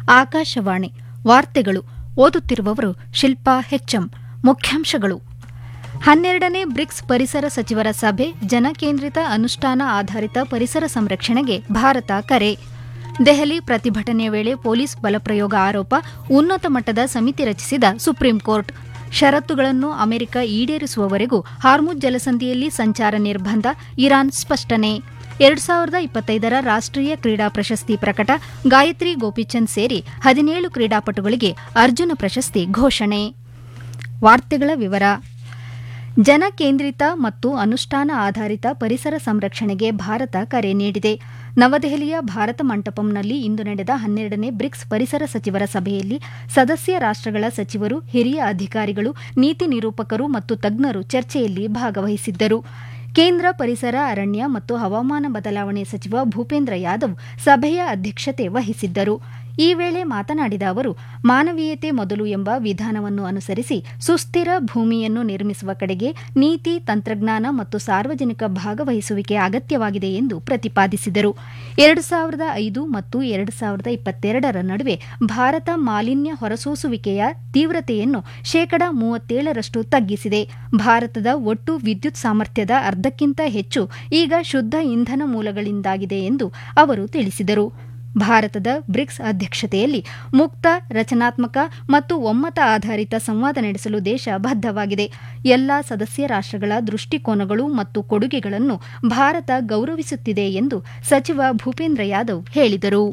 ಆಕಾಶವಾಣಿ ವಾರ್ತೆಗಳು ಓದುತ್ತಿರುವವರು ಶಿಲ್ಪಾ ಹೆಚ್ಎಂ ಮುಖ್ಯಾಂಶಗಳು ಹನ್ನೆರಡನೇ ಬ್ರಿಕ್ಸ್ ಪರಿಸರ ಸಚಿವರ ಸಭೆ ಜನಕೇಂದ್ರಿತ ಅನುಷ್ಠಾನ ಆಧಾರಿತ ಪರಿಸರ ಸಂರಕ್ಷಣೆಗೆ ಭಾರತ ಕರೆ ದೆಹಲಿ ಪ್ರತಿಭಟನೆ ವೇಳೆ ಪೊಲೀಸ್ ಬಲಪ್ರಯೋಗ ಆರೋಪ ಉನ್ನತ ಮಟ್ಟದ ಸಮಿತಿ ರಚಿಸಿದ ಸುಪ್ರೀಂ ಕೋರ್ಟ್ ಷರತ್ತುಗಳನ್ನು ಅಮೆರಿಕ ಈಡೇರಿಸುವವರೆಗೂ ಹಾರ್ಮುಜ್ ಜಲಸಂಧಿಯಲ್ಲಿ ಸಂಚಾರ ನಿರ್ಬಂಧ ಇರಾನ್ ಸ್ಪಷ್ಟನೆ ಎರಡು ಸಾವಿರದ ಇಪ್ಪತ್ತೈದರ ರಾಷ್ಟ್ರೀಯ ಕ್ರೀಡಾ ಪ್ರಶಸ್ತಿ ಪ್ರಕಟ ಗಾಯತ್ರಿ ಗೋಪಿಚಂದ್ ಸೇರಿ ಹದಿನೇಳು ಕ್ರೀಡಾಪಟುಗಳಿಗೆ ಅರ್ಜುನ ಪ್ರಶಸ್ತಿ ಘೋಷಣೆ ವಾರ್ತೆಗಳ ವಿವರ ಜನಕೇಂದ್ರಿತ ಮತ್ತು ಅನುಷ್ಠಾನ ಆಧಾರಿತ ಪರಿಸರ ಸಂರಕ್ಷಣೆಗೆ ಭಾರತ ಕರೆ ನೀಡಿದೆ ನವದೆಹಲಿಯ ಭಾರತ ಮಂಟಪಂನಲ್ಲಿ ಇಂದು ನಡೆದ ಹನ್ನೆರಡನೇ ಬ್ರಿಕ್ಸ್ ಪರಿಸರ ಸಚಿವರ ಸಭೆಯಲ್ಲಿ ಸದಸ್ಯ ರಾಷ್ಟಗಳ ಸಚಿವರು ಹಿರಿಯ ಅಧಿಕಾರಿಗಳು ನೀತಿ ನಿರೂಪಕರು ಮತ್ತು ತಜ್ಞರು ಚರ್ಚೆಯಲ್ಲಿ ಭಾಗವಹಿಸಿದ್ದರು ಕೇಂದ್ರ ಪರಿಸರ ಅರಣ್ಯ ಮತ್ತು ಹವಾಮಾನ ಬದಲಾವಣೆ ಸಚಿವ ಭೂಪೇಂದ್ರ ಯಾದವ್ ಸಭೆಯ ಅಧ್ಯಕ್ಷತೆ ವಹಿಸಿದ್ದರು ಈ ವೇಳೆ ಮಾತನಾಡಿದ ಅವರು ಮಾನವೀಯತೆ ಮೊದಲು ಎಂಬ ವಿಧಾನವನ್ನು ಅನುಸರಿಸಿ ಸುಸ್ಥಿರ ಭೂಮಿಯನ್ನು ನಿರ್ಮಿಸುವ ಕಡೆಗೆ ನೀತಿ ತಂತ್ರಜ್ಞಾನ ಮತ್ತು ಸಾರ್ವಜನಿಕ ಭಾಗವಹಿಸುವಿಕೆ ಅಗತ್ಯವಾಗಿದೆ ಎಂದು ಪ್ರತಿಪಾದಿಸಿದರು ಎರಡು ಸಾವಿರದ ಐದು ಮತ್ತು ಎರಡು ಸಾವಿರದ ಇಪ್ಪತ್ತೆರಡರ ನಡುವೆ ಭಾರತ ಮಾಲಿನ್ಯ ಹೊರಸೂಸುವಿಕೆಯ ತೀವ್ರತೆಯನ್ನು ಶೇಕಡಾ ಮೂವತ್ತೇಳರಷ್ಟು ತಗ್ಗಿಸಿದೆ ಭಾರತದ ಒಟ್ಟು ವಿದ್ಯುತ್ ಸಾಮರ್ಥ್ಯದ ಅರ್ಧಕ್ಕಿಂತ ಹೆಚ್ಚು ಈಗ ಶುದ್ಧ ಇಂಧನ ಮೂಲಗಳಿಂದಾಗಿದೆ ಎಂದು ಅವರು ತಿಳಿಸಿದರು ಭಾರತದ ಬ್ರಿಕ್ಸ್ ಅಧ್ಯಕ್ಷತೆಯಲ್ಲಿ ಮುಕ್ತ ರಚನಾತ್ಮಕ ಮತ್ತು ಒಮ್ಮತ ಆಧಾರಿತ ಸಂವಾದ ನಡೆಸಲು ದೇಶ ಬದ್ದವಾಗಿದೆ ಎಲ್ಲಾ ಸದಸ್ಯ ರಾಷ್ಟಗಳ ದೃಷ್ಟಿಕೋನಗಳು ಮತ್ತು ಕೊಡುಗೆಗಳನ್ನು ಭಾರತ ಗೌರವಿಸುತ್ತಿದೆ ಎಂದು ಸಚಿವ ಭೂಪೇಂದ್ರ ಯಾದವ್ ಹೇಳಿದರು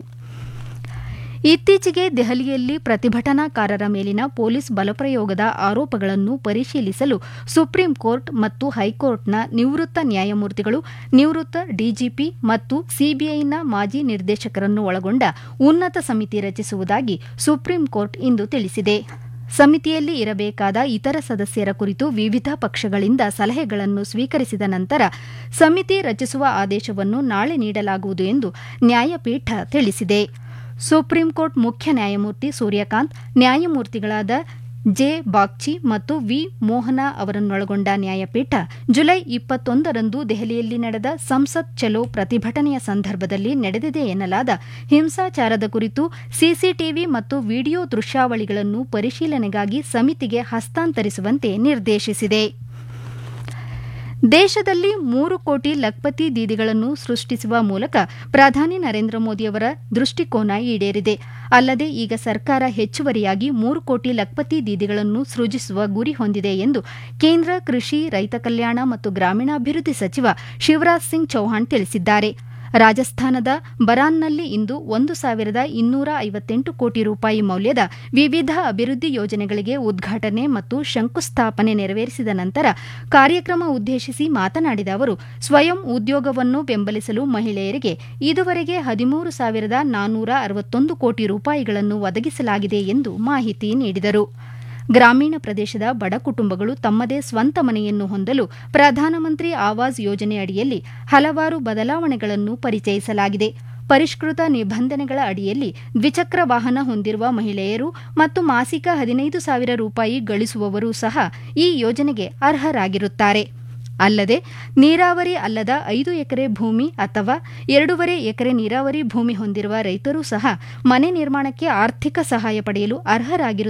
ಇತ್ತೀಚೆಗೆ ದೆಹಲಿಯಲ್ಲಿ ಪ್ರತಿಭಟನಾಕಾರರ ಮೇಲಿನ ಪೊಲೀಸ್ ಬಲಪ್ರಯೋಗದ ಆರೋಪಗಳನ್ನು ಪರಿಶೀಲಿಸಲು ಸುಪ್ರೀಂ ಕೋರ್ಟ್ ಮತ್ತು ಹೈಕೋರ್ಟ್ನ ನಿವೃತ್ತ ನ್ಯಾಯಮೂರ್ತಿಗಳು ನಿವೃತ್ತ ಡಿಜಿಪಿ ಮತ್ತು ಸಿಬಿಐನ ಮಾಜಿ ನಿರ್ದೇಶಕರನ್ನು ಒಳಗೊಂಡ ಉನ್ನತ ಸಮಿತಿ ರಚಿಸುವುದಾಗಿ ಸುಪ್ರೀಂ ಕೋರ್ಟ್ ಇಂದು ತಿಳಿಸಿದೆ ಸಮಿತಿಯಲ್ಲಿ ಇರಬೇಕಾದ ಇತರ ಸದಸ್ಯರ ಕುರಿತು ವಿವಿಧ ಪಕ್ಷಗಳಿಂದ ಸಲಹೆಗಳನ್ನು ಸ್ವೀಕರಿಸಿದ ನಂತರ ಸಮಿತಿ ರಚಿಸುವ ಆದೇಶವನ್ನು ನಾಳೆ ನೀಡಲಾಗುವುದು ಎಂದು ನ್ಯಾಯಪೀಠ ತಿಳಿಸಿದೆ ಸುಪ್ರೀಂ ಕೋರ್ಟ್ ಮುಖ್ಯ ನ್ಯಾಯಮೂರ್ತಿ ಸೂರ್ಯಕಾಂತ್ ನ್ಯಾಯಮೂರ್ತಿಗಳಾದ ಜೆ ಬಾಗ್ಚಿ ಮತ್ತು ವಿ ಮೋಹನ ಅವರನ್ನೊಳಗೊಂಡ ನ್ಯಾಯಪೀಠ ಜುಲೈ ಇಪ್ಪತ್ತೊಂದರಂದು ದೆಹಲಿಯಲ್ಲಿ ನಡೆದ ಸಂಸತ್ ಚಲೋ ಪ್ರತಿಭಟನೆಯ ಸಂದರ್ಭದಲ್ಲಿ ನಡೆದಿದೆ ಎನ್ನಲಾದ ಹಿಂಸಾಚಾರದ ಕುರಿತು ಸಿಸಿಟಿವಿ ಮತ್ತು ವಿಡಿಯೋ ದೃಶ್ಯಾವಳಿಗಳನ್ನು ಪರಿಶೀಲನೆಗಾಗಿ ಸಮಿತಿಗೆ ಹಸ್ತಾಂತರಿಸುವಂತೆ ನಿರ್ದೇಶಿಸಿದೆ ದೇಶದಲ್ಲಿ ಮೂರು ಕೋಟಿ ಲಖ್ಪತಿ ದೀದಿಗಳನ್ನು ಸೃಷ್ಟಿಸುವ ಮೂಲಕ ಪ್ರಧಾನಿ ನರೇಂದ್ರ ಮೋದಿಯವರ ದೃಷ್ಟಿಕೋನ ಈಡೇರಿದೆ ಅಲ್ಲದೆ ಈಗ ಸರ್ಕಾರ ಹೆಚ್ಚುವರಿಯಾಗಿ ಮೂರು ಕೋಟಿ ಲಖ್ಪತಿ ದೀದಿಗಳನ್ನು ಸೃಜಿಸುವ ಗುರಿ ಹೊಂದಿದೆ ಎಂದು ಕೇಂದ್ರ ಕೃಷಿ ರೈತ ಕಲ್ಯಾಣ ಮತ್ತು ಗ್ರಾಮೀಣಾಭಿವೃದ್ಧಿ ಸಚಿವ ಶಿವರಾಜ್ ಸಿಂಗ್ ಚೌಹಾಣ್ ತಿಳಿಸಿದ್ದಾರೆ ರಾಜಸ್ಥಾನದ ಬರಾನ್ನಲ್ಲಿ ಇಂದು ಒಂದು ಸಾವಿರದ ಇನ್ನೂರ ಐವತ್ತೆಂಟು ಕೋಟಿ ರೂಪಾಯಿ ಮೌಲ್ಯದ ವಿವಿಧ ಅಭಿವೃದ್ಧಿ ಯೋಜನೆಗಳಿಗೆ ಉದ್ಘಾಟನೆ ಮತ್ತು ಶಂಕುಸ್ಥಾಪನೆ ನೆರವೇರಿಸಿದ ನಂತರ ಕಾರ್ಯಕ್ರಮ ಉದ್ದೇಶಿಸಿ ಮಾತನಾಡಿದ ಅವರು ಸ್ವಯಂ ಉದ್ಯೋಗವನ್ನು ಬೆಂಬಲಿಸಲು ಮಹಿಳೆಯರಿಗೆ ಇದುವರೆಗೆ ಹದಿಮೂರು ಸಾವಿರದ ನಾನ್ನೂರ ಅರವತ್ತೊಂದು ಕೋಟಿ ರೂಪಾಯಿಗಳನ್ನು ಒದಗಿಸಲಾಗಿದೆ ಎಂದು ಮಾಹಿತಿ ನೀಡಿದರು ಗ್ರಾಮೀಣ ಪ್ರದೇಶದ ಬಡ ಕುಟುಂಬಗಳು ತಮ್ಮದೇ ಸ್ವಂತ ಮನೆಯನ್ನು ಹೊಂದಲು ಪ್ರಧಾನಮಂತ್ರಿ ಆವಾಸ್ ಯೋಜನೆ ಅಡಿಯಲ್ಲಿ ಹಲವಾರು ಬದಲಾವಣೆಗಳನ್ನು ಪರಿಚಯಿಸಲಾಗಿದೆ ಪರಿಷ್ಕೃತ ನಿಬಂಧನೆಗಳ ಅಡಿಯಲ್ಲಿ ದ್ವಿಚಕ್ರ ವಾಹನ ಹೊಂದಿರುವ ಮಹಿಳೆಯರು ಮತ್ತು ಮಾಸಿಕ ಹದಿನೈದು ಸಾವಿರ ರೂಪಾಯಿ ಗಳಿಸುವವರೂ ಸಹ ಈ ಯೋಜನೆಗೆ ಅರ್ಹರಾಗಿರುತ್ತಾರೆ ಅಲ್ಲದೆ ನೀರಾವರಿ ಅಲ್ಲದ ಐದು ಎಕರೆ ಭೂಮಿ ಅಥವಾ ಎರಡೂವರೆ ಎಕರೆ ನೀರಾವರಿ ಭೂಮಿ ಹೊಂದಿರುವ ರೈತರೂ ಸಹ ಮನೆ ನಿರ್ಮಾಣಕ್ಕೆ ಆರ್ಥಿಕ ಸಹಾಯ ಪಡೆಯಲು ಅರ್ಹರಾಗಿರುತ್ತಾರೆ